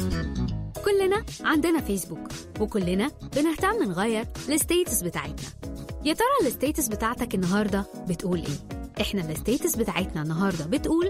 كلنا عندنا فيسبوك وكلنا بنهتم نغير الستيتس بتاعتنا يا ترى الستيتس بتاعتك النهارده بتقول ايه احنا الستيتس بتاعتنا النهارده بتقول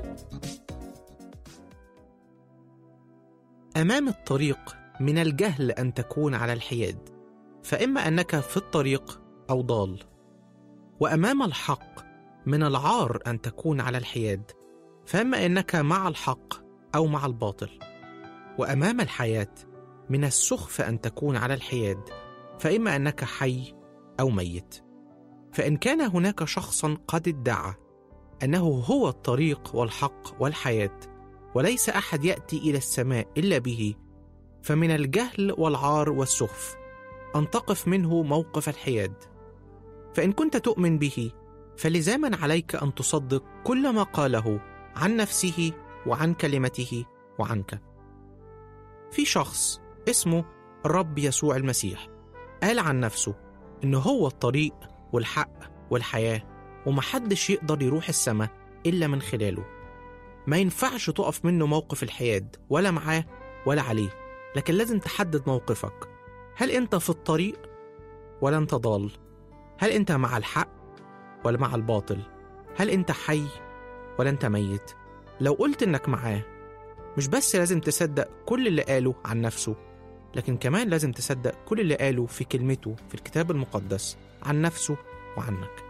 أمام الطريق من الجهل أن تكون على الحياد فإما أنك في الطريق أو ضال وأمام الحق من العار أن تكون على الحياد فإما أنك مع الحق أو مع الباطل وأمام الحياة من السخف أن تكون على الحياد فإما أنك حي أو ميت فإن كان هناك شخصا قد ادعى أنه هو الطريق والحق والحياة وليس أحد يأتي إلى السماء إلا به فمن الجهل والعار والسخف أن تقف منه موقف الحياد فإن كنت تؤمن به فلزاما عليك أن تصدق كل ما قاله عن نفسه وعن كلمته وعنك في شخص اسمه الرب يسوع المسيح قال عن نفسه إنه هو الطريق والحق والحياة ومحدش يقدر يروح السماء إلا من خلاله ما ينفعش تقف منه موقف الحياد ولا معاه ولا عليه لكن لازم تحدد موقفك هل أنت في الطريق ولا أنت ضال هل أنت مع الحق ولا مع الباطل هل أنت حي ولا أنت ميت لو قلت إنك معاه مش بس لازم تصدق كل اللي قاله عن نفسه لكن كمان لازم تصدق كل اللي قاله في كلمته في الكتاب المقدس عن نفسه وعنك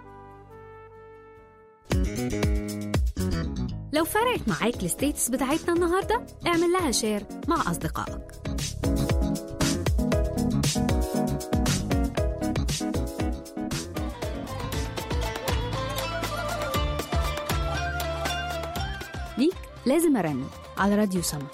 لو فرقت معاك الستيتس بتاعتنا النهارده اعمل لها شير مع أصدقائك ليك لازم أرنم على راديو سما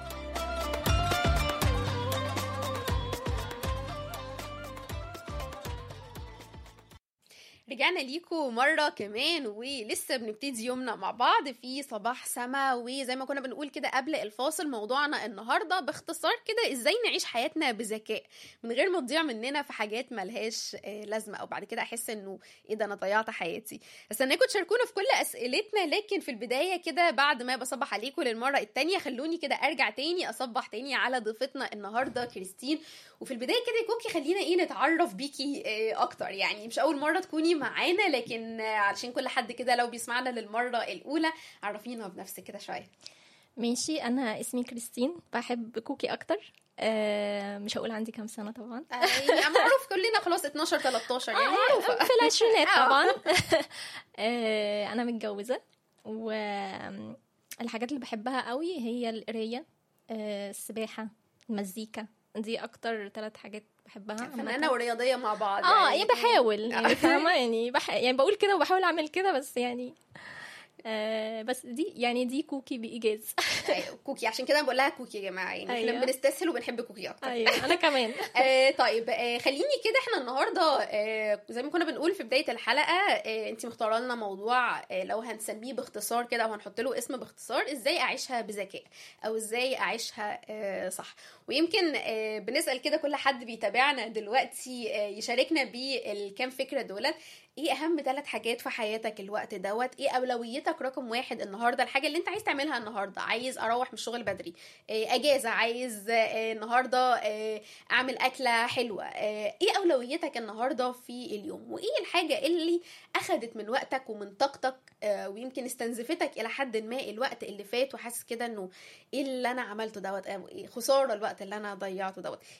رجعنا ليكم مرة كمان ولسه بنبتدي يومنا مع بعض في صباح سما وزي ما كنا بنقول كده قبل الفاصل موضوعنا النهاردة باختصار كده ازاي نعيش حياتنا بذكاء من غير ما تضيع مننا في حاجات ملهاش آه، لازمة او بعد كده احس انه ايه ده انا ضيعت حياتي استناكم تشاركونا في كل اسئلتنا لكن في البداية كده بعد ما بصبح عليكم للمرة التانية خلوني كده ارجع تاني اصبح تاني على ضيفتنا النهاردة كريستين وفي البداية كده يا كوكي خلينا ايه نتعرف بيكي آه، اكتر يعني مش اول مرة تكوني معانا لكن آه، علشان كل حد كده لو بيسمعنا للمرة الاولى عرفينا بنفسك كده شوية ماشي انا اسمي كريستين بحب كوكي اكتر آه مش هقول عندي كام سنه طبعا آه، يعني معروف كلنا خلاص 12 13 يعني معروفة في العشرينات آه. طبعا آه انا متجوزه والحاجات اللي بحبها قوي هي القرايه آه السباحه المزيكا دي اكتر ثلاث حاجات بحبها عامة. فنانة ورياضية مع بعض اه يعني يعني بحاول آه. يعني فاهمه يعني بح... يعني بقول كده وبحاول اعمل كده بس يعني آه بس دي يعني دي كوكي بايجاز أيوة، كوكي عشان كده بقول لها كوكي يا جماعة يعني احنا أيوة. بنستسهل وبنحب كوكي اكتر ايوه انا كمان آه طيب آه خليني كده احنا النهارده آه زي ما كنا بنقول في بدايه الحلقه آه انت مختاره لنا موضوع آه لو هنسميه باختصار كده او هنحط له اسم باختصار ازاي اعيشها بذكاء او ازاي اعيشها آه صح ويمكن آه بنسال كده كل حد بيتابعنا دلوقتي آه يشاركنا بالكام فكره دولت ايه اهم ثلاث حاجات في حياتك الوقت دوت ايه اولويتك رقم واحد النهارده الحاجه اللي انت عايز تعملها النهارده عايز اروح من الشغل بدري إيه اجازه عايز آه، النهارده آه، اعمل اكله حلوه آه، ايه اولويتك النهارده في اليوم وايه الحاجه اللي اخدت من وقتك ومن طاقتك آه، ويمكن استنزفتك الى حد ما الوقت اللي فات وحاسس كده انه ايه اللي انا عملته دوت آه، إيه خساره الوقت اللي انا ضيعته دوت